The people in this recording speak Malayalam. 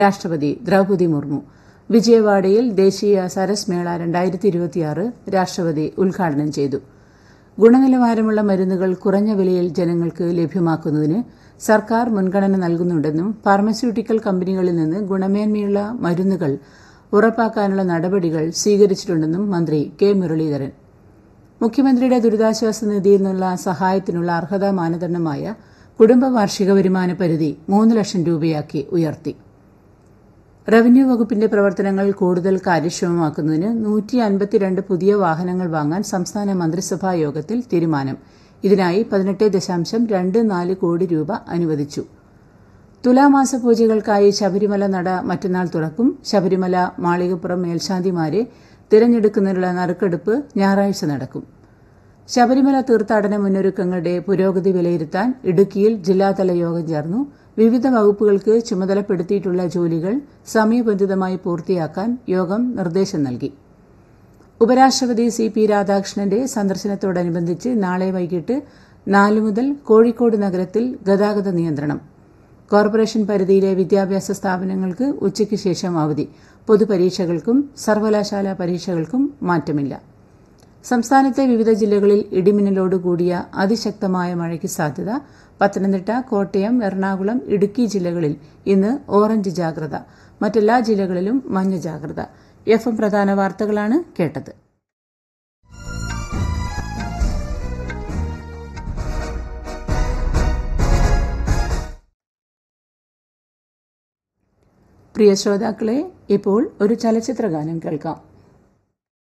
രാഷ്ട്രപതി ദ്രൌപദി മുർമു വിജയവാഡയിൽ ദേശീയ സരസ് മേള രണ്ടായിരത്തി ഇരുപത്തിയാറ് രാഷ്ട്രപതി ഉദ്ഘാടനം ചെയ്തു ഗുണനിലവാരമുള്ള മരുന്നുകൾ കുറഞ്ഞ വിലയിൽ ജനങ്ങൾക്ക് ലഭ്യമാക്കുന്നതിന് സർക്കാർ മുൻഗണന നൽകുന്നുണ്ടെന്നും ഫാർമസ്യൂട്ടിക്കൽ കമ്പനികളിൽ നിന്ന് ഗുണമേന്മയുള്ള മരുന്നുകൾ ഉറപ്പാക്കാനുള്ള നടപടികൾ സ്വീകരിച്ചിട്ടുണ്ടെന്നും മന്ത്രി കെ മുരളീധരൻ മുഖ്യമന്ത്രിയുടെ ദുരിതാശ്വാസ നിധിയിൽ നിന്നുള്ള സഹായത്തിനുള്ള അർഹതാ മാനദണ്ഡമായ കുടുംബ വാർഷിക വരുമാന പരിധി മൂന്ന് ലക്ഷം രൂപയാക്കി ഉയർത്തി റവന്യൂ വകുപ്പിന്റെ പ്രവർത്തനങ്ങൾ കൂടുതൽ കാര്യക്ഷമമാക്കുന്നതിന് നൂറ്റി അൻപത്തിരണ്ട് പുതിയ വാഹനങ്ങൾ വാങ്ങാൻ സംസ്ഥാന മന്ത്രിസഭാ യോഗത്തിൽ തീരുമാനം ഇതിനായി പതിനെട്ട് ദശാംശം രണ്ട് നാല് കോടി രൂപ അനുവദിച്ചു തുലാമാസ പൂജകൾക്കായി ശബരിമല നട മറ്റന്നാൾ തുറക്കും ശബരിമല മാളികപ്പുറം മേൽശാന്തിമാരെ തിരഞ്ഞെടുക്കുന്നതിനുള്ള നറുക്കെടുപ്പ് ഞായറാഴ്ച നടക്കും ശബരിമല തീർത്ഥാടന മുന്നൊരുക്കങ്ങളുടെ പുരോഗതി വിലയിരുത്താൻ ഇടുക്കിയിൽ ജില്ലാതല യോഗം ചേർന്നു വിവിധ വകുപ്പുകൾക്ക് ചുമതലപ്പെടുത്തിയിട്ടുള്ള ജോലികൾ സമയബന്ധിതമായി പൂർത്തിയാക്കാൻ യോഗം നിർദ്ദേശം നൽകി ഉപരാഷ്ട്രപതി സി പി രാധാകൃഷ്ണന്റെ സന്ദർശനത്തോടനുബന്ധിച്ച് നാളെ വൈകിട്ട് നാല് മുതൽ കോഴിക്കോട് നഗരത്തിൽ ഗതാഗത നിയന്ത്രണം കോർപ്പറേഷൻ പരിധിയിലെ വിദ്യാഭ്യാസ സ്ഥാപനങ്ങൾക്ക് ഉച്ചയ്ക്ക് ശേഷം അവധി പൊതുപരീക്ഷകൾക്കും സർവകലാശാല പരീക്ഷകൾക്കും മാറ്റമില്ല സംസ്ഥാനത്തെ വിവിധ ജില്ലകളിൽ ഇടിമിന്നലോട് കൂടിയ അതിശക്തമായ മഴയ്ക്ക് സാധ്യത പത്തനംതിട്ട കോട്ടയം എറണാകുളം ഇടുക്കി ജില്ലകളിൽ ഇന്ന് ഓറഞ്ച് ജാഗ്രത മറ്റെല്ലാ ജില്ലകളിലും മഞ്ഞ ജാഗ്രത എഫ് എം പ്രധാന വാർത്തകളാണ് കേട്ടത് പ്രിയ ശ്രോതാക്കളെ ഇപ്പോൾ ഒരു ചലച്ചിത്ര ഗാനം കേൾക്കാം